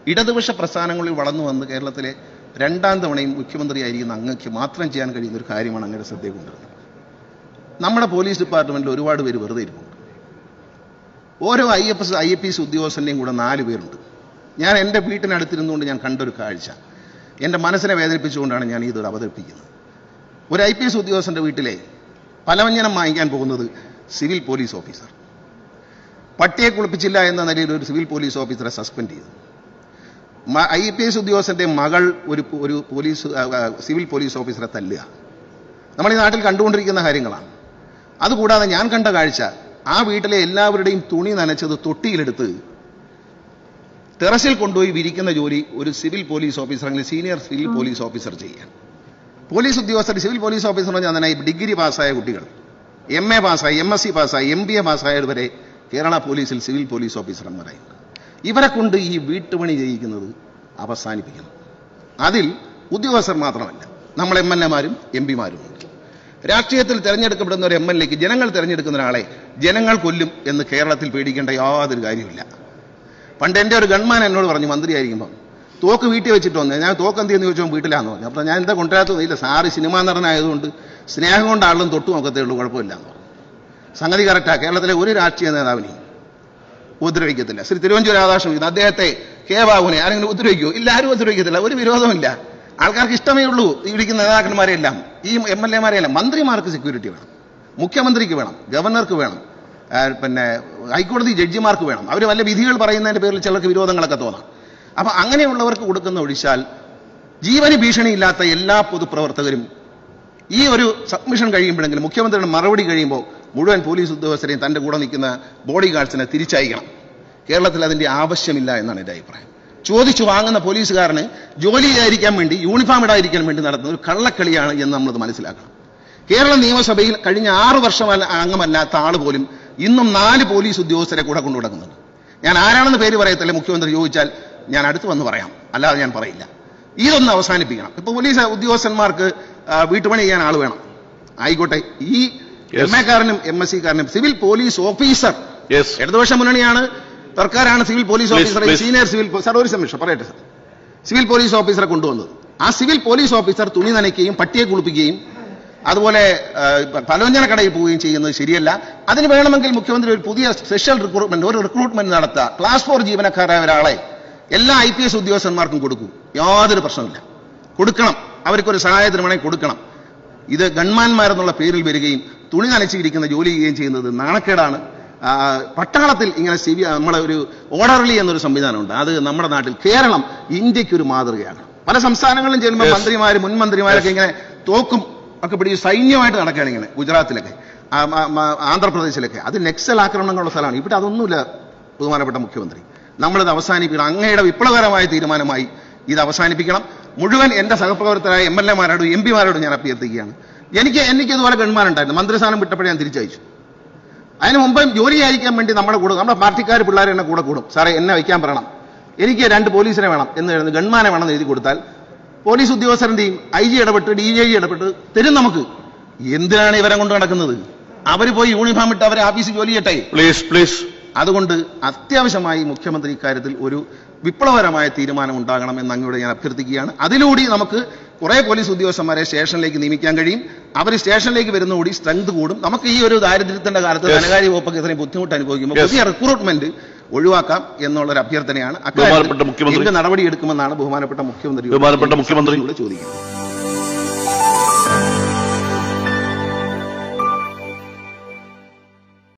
ഇടതുപക്ഷ പ്രസ്ഥാനങ്ങളിൽ വളർന്നു വന്ന് കേരളത്തിലെ രണ്ടാം തവണയും മുഖ്യമന്ത്രിയായിരിക്കുന്ന അങ്ങക്ക് മാത്രം ചെയ്യാൻ കഴിയുന്ന ഒരു കാര്യമാണ് അങ്ങയുടെ ശ്രദ്ധയെ കൊണ്ടുവരുന്നത് നമ്മുടെ പോലീസ് ഡിപ്പാർട്ട്മെന്റിൽ ഒരുപാട് പേര് വെറുതെ ഇരിപ്പുണ്ട് ഓരോ I F S I A P S ഉദ്യോഗസ്ഥൻ്റെയും കൂടെ നാല് പേരുണ്ട് ഞാൻ എൻ്റെ വീട്ടിനടുത്തിരുന്നുകൊണ്ട് ഞാൻ കണ്ടൊരു കാഴ്ച എൻ്റെ മനസ്സിനെ വേദനിപ്പിച്ചുകൊണ്ടാണ് ഞാൻ ഇത് അവതരിപ്പിക്കുന്നത് ഒരു ഐ പി എസ് ഉദ്യോഗസ്ഥൻ്റെ വീട്ടിലെ പലവ്യഞ്ജനം വാങ്ങിക്കാൻ പോകുന്നത് സിവിൽ പോലീസ് ഓഫീസർ പട്ടിയെ കുളിപ്പിച്ചില്ല എന്ന നിലയിൽ ഒരു സിവിൽ പോലീസ് ഓഫീസറെ സസ്പെൻഡ് ചെയ്തു ഐ പി എസ് ഉദ്യോഗസ്ഥന്റെ മകൾ ഒരു ഒരു പോലീസ് ആ, ആ, സിവിൽ പോലീസ് ഓഫീസറെ തല്ലുക നമ്മൾ ഈ നാട്ടിൽ കണ്ടുകൊണ്ടിരിക്കുന്ന കാര്യങ്ങളാണ് അതുകൂടാതെ ഞാൻ കണ്ട കാഴ്ച ആ വീട്ടിലെ എല്ലാവരുടെയും തുണി നനച്ചത് തൊട്ടിയിലെടുത്ത് ടെറസിൽ കൊണ്ടുപോയി വിരിക്കുന്ന ജോലി ഒരു സിവിൽ പോലീസ് ഓഫീസർ അല്ലെങ്കിൽ സീനിയർ സിവിൽ പോലീസ് ഓഫീസർ ചെയ്യാൻ പോലീസ് ഉദ്യോഗസ്ഥർ സിവിൽ പോലീസ് ഓഫീസർ എന്ന് പറഞ്ഞാൽ തന്നെ ഡിഗ്രി പാസ്സായ കുട്ടികൾ എം എ പാസ്സായി എം എസ് സി പാസ്സായി എം ബി എ പാസ്സായവരെ കേരള പോലീസിൽ സിവിൽ പോലീസ് ഓഫീസർമാരായിട്ടുണ്ട് ഇവരെ കൊണ്ട് ഈ വീട്ടുപണി ചെയ്യിക്കുന്നത് അവസാനിപ്പിക്കണം അതിൽ ഉദ്യോഗസ്ഥർ മാത്രമല്ല നമ്മൾ എം എൽ എമാരും എം പിമാരും ഉണ്ട് രാഷ്ട്രീയത്തിൽ തെരഞ്ഞെടുക്കപ്പെടുന്ന ഒരു എം എൽ എക്ക് ജനങ്ങൾ തെരഞ്ഞെടുക്കുന്ന ഒരാളെ ജനങ്ങൾ കൊല്ലും എന്ന് കേരളത്തിൽ പേടിക്കേണ്ട യാതൊരു കാര്യമില്ല പണ്ട് എൻ്റെ ഒരു ഗൺമാൻ എന്നോട് പറഞ്ഞു മന്ത്രിയായിരിക്കുമ്പോൾ തോക്ക് വീട്ടിൽ വെച്ചിട്ട് വന്നേ ഞാൻ തോക്ക് എന്ത് ചെയ്യുന്നു ചോദിച്ചപ്പോൾ വീട്ടിലാന്ന് പറഞ്ഞു അപ്പോൾ ഞാൻ എന്താ കൊണ്ടുവരാത്തത് ഇല്ല സാറ് സിനിമാ നടനായതുകൊണ്ട് സ്നേഹം കൊണ്ട് ആളും തൊട്ടു നോക്കത്തേ ഉള്ളൂ കുഴപ്പമില്ല എന്ന് പറഞ്ഞു സംഗതി കറക്റ്റാ കേരളത്തിലെ ഒരു രാഷ്ട്രീയ നേതാവിനെയും ഉപദ്രവിക്കത്തില്ല ശ്രീ തിരുവഞ്ചൂർ രാധാകൃഷ്ണൻ ഇത് അദ്ദേഹത്തെ കെ ബാബുവിനെ ആരെങ്കിലും ഉപദ്രവിക്കുമോ ഇല്ല ആരും ഉപദ്രവിക്കത്തില്ല ഒരു വിരോധമില്ല ആൾക്കാർക്ക് ഇഷ്ടമേ ഉള്ളൂ ഈ ഇരിക്കുന്ന നേതാക്കന്മാരെല്ലാം ഈ എം എൽ എമാരെല്ലാം മന്ത്രിമാർക്ക് സെക്യൂരിറ്റി വേണം മുഖ്യമന്ത്രിക്ക് വേണം ഗവർണർക്ക് വേണം ആ, പിന്നെ ഹൈക്കോടതി ജഡ്ജിമാർക്ക് വേണം അവർ വല്ല വിധികൾ പറയുന്നതിന്റെ പേരിൽ ചിലർക്ക് വിരോധങ്ങളൊക്കെ തോന്നാം അപ്പൊ അങ്ങനെയുള്ളവർക്ക് കൊടുക്കുന്ന ഒഴിച്ചാൽ ജീവന് ഭീഷണിയില്ലാത്ത എല്ലാ പൊതുപ്രവർത്തകരും ഈ ഒരു സബ്മിഷൻ കഴിയുമ്പോഴെങ്കിലും മുഖ്യമന്ത്രിയുടെ മറുപടി കഴിയുമ്പോൾ മുഴുവൻ പോലീസ് ഉദ്യോഗസ്ഥരെയും തന്റെ കൂടെ നിൽക്കുന്ന ബോഡി ഗാർഡ്സിനെ തിരിച്ചയക്കണം കേരളത്തിൽ അതിന്റെ ആവശ്യമില്ല എന്നാണ് എൻ്റെ അഭിപ്രായം ചോദിച്ചു വാങ്ങുന്ന പോലീസുകാരന് ജോലി ചെയ്യാതിരിക്കാൻ വേണ്ടി യൂണിഫോം ഇടാതിരിക്കാൻ വേണ്ടി നടത്തുന്ന ഒരു കള്ളക്കളിയാണ് എന്ന് നമ്മളത് മനസ്സിലാക്കണം കേരള നിയമസഭയിൽ കഴിഞ്ഞ ആറു വർഷം അല്ല- അംഗമല്ലാത്ത ആൾ പോലും ഇന്നും നാല് പോലീസ് ഉദ്യോഗസ്ഥരെ കൂടെ കൊണ്ടു നടക്കുന്നുണ്ട് ഞാൻ ആരാണെന്ന് പേര് പറയത്തില്ല മുഖ്യമന്ത്രി ചോദിച്ചാൽ ഞാൻ അടുത്ത് വന്ന് പറയാം അല്ലാതെ ഞാൻ പറയില്ല ഇതൊന്ന് അവസാനിപ്പിക്കണം ഇപ്പൊ പോലീസ് ഉദ്യോഗസ്ഥന്മാർക്ക് ആ, വീട്ടുപണി ചെയ്യാൻ ആൾ വേണം ആയിക്കോട്ടെ ഈ Yes. എം എ കാരനും എം എസ് സി കാരനും സിവിൽ പോലീസ് ഓഫീസർ യെസ് ഇടതുപക്ഷ മുന്നണിയാണ് സർക്കാരാണ് സിവിൽ പോലീസ് Please, ഓഫീസറെ please. സീനിയർ സിവിൽ പോ- സാർ ഒരു നിമിഷം പറയട്ടെ സാർ സിവിൽ പോലീസ് ഓഫീസറെ കൊണ്ടുവന്നത് ആ സിവിൽ പോലീസ് ഓഫീസർ തുണി നനയ്ക്കുകയും പട്ടിയെ കുളിപ്പിക്കുകയും അതുപോലെ ആ, പലവ്യഞ്ജന കടയിൽ പോവുകയും ചെയ്യുന്നത് ശരിയല്ല അതിന് വേണമെങ്കിൽ മുഖ്യമന്ത്രി ഒരു പുതിയ സ്പെഷ്യൽ റിക്രൂട്ട്മെന്റ് ഒരു റിക്രൂട്ട്മെന്റ് നടത്തുക ക്ലാസ് ഫോർ ജീവനക്കാരായ ഒരാളെ എല്ലാ ഐ പി എസ് ഉദ്യോഗസ്ഥന്മാർക്കും കൊടുക്കും യാതൊരു പ്രശ്നമില്ല കൊടുക്കണം അവർക്കൊരു സഹായത്തിന് വേണമെങ്കിൽ കൊടുക്കണം ഇത് ഗൺമാന്മാരെന്നുള്ള പേരിൽ വരികയും തുണി നനച്ചിരിക്കുന്ന ജോലി ചെയ്യുകയും ചെയ്യുന്നത് നാണക്കേടാണ് ആ, പട്ടാളത്തിൽ ഇങ്ങനെ സിവി നമ്മളെ ഒരു ഓർഡർലി എന്നൊരു സംവിധാനമുണ്ട് അത് നമ്മുടെ നാട്ടിൽ കേരളം ഇന്ത്യക്ക് ഒരു മാതൃകയാണ് പല സംസ്ഥാനങ്ങളിലും ചെല്ലുമ്പോൾ Yes. മന്ത്രിമാര് മുൻ മന്ത്രിമാരൊക്കെ ഇങ്ങനെ തോക്കും ഒക്കെ പിടിച്ച് സൈന്യമായിട്ട് നടക്കുകയാണ് ഇങ്ങനെ ഗുജറാത്തിലൊക്കെ ആ, മ- മ- ആന്ധ്രാപ്രദേശിലൊക്കെ അത് നെക്സൽ ആക്രമണങ്ങളുള്ള സ്ഥലമാണ് ഇവിടെ അതൊന്നുമില്ല ബഹുമാനപ്പെട്ട മുഖ്യമന്ത്രി നമ്മളിത് അവസാനിപ്പിക്കണം അങ്ങയുടെ വിപ്ലവകരമായ തീരുമാനമായി ഇത് അവസാനിപ്പിക്കണം മുഴുവൻ എന്റെ സഹപ്രവർത്തകരായ എം എൽ എമാരോടും എം പിമാരോടും ഞാൻ അഭ്യർത്ഥിക്കുകയാണ് എനിക്ക് എനിക്ക് ഇതുപോലെ ഗൺമാനുണ്ടായിരുന്നു മന്ത്രിസ്ഥാനം വിട്ടപ്പോഴേ ഞാൻ തിരിച്ചയച്ചു അതിന് മുമ്പ് ജോലി അയക്കാൻ വേണ്ടി നമ്മുടെ കൂടെ നമ്മുടെ പാർട്ടിക്കാർ പിള്ളേർ എന്നെ കൂടെ കൂടും സാറേ എന്നെ വയ്ക്കാൻ പറയണം എനിക്ക് രണ്ട് പോലീസിനെ വേണം എന്ന് എഴുതുന്ന ഗൺമാനെ വേണം എന്ന് എഴുതി കൊടുത്താൽ പോലീസ് ഉദ്യോഗസ്ഥരന്റെയും ഐ ജി ഇടപെട്ട് ഡി ജി ഇടപെട്ട് തരും നമുക്ക് എന്തിനാണ് ഇവരെ കൊണ്ട് നടക്കുന്നത് അവർ പോയി യൂണിഫോം ഇട്ട് അവരെ ഓഫീസിൽ ജോലി ചെയ്യട്ടെ പ്ലീസ് പ്ലീസ് അതുകൊണ്ട് അത്യാവശ്യമായി മുഖ്യമന്ത്രി ഇക്കാര്യത്തിൽ ഒരു വിപ്ലവകരമായ തീരുമാനം ഉണ്ടാകണം എന്ന് അങ്ങോട്ട് ഞാൻ അഭ്യർത്ഥിക്കുകയാണ് അതിലൂടെ നമുക്ക് കുറെ പോലീസ് ഉദ്യോഗസ്ഥന്മാരെ സ്റ്റേഷനിലേക്ക് നിയമിക്കാൻ കഴിയും അവർ സ്റ്റേഷനിലേക്ക് വരുന്നതോടി സ്ട്രെങ്ത് കൂടും നമുക്ക് ഈ ഒരു ദാരിദ്ര്യത്തിന്റെ കാലത്ത് Yes. ധനകാര്യ വകുപ്പൊക്കെ ഇത്രയും ബുദ്ധിമുട്ട് അനുഭവിക്കുമ്പോൾ Yes. പുതിയ റിക്രൂട്ട്മെന്റ് ഒഴിവാക്കാം എന്നുള്ളൊരു അഭ്യർത്ഥനയാണ് ബഹുമാനപ്പെട്ട മുഖ്യമന്ത്രി. എന്ത് നടപടിയെടുക്കുമെന്നാണ് ബഹുമാനപ്പെട്ട മുഖ്യമന്ത്രി ബഹുമാനപ്പെട്ട മുഖ്യമന്ത്രി. ചോദിക്കുന്നത്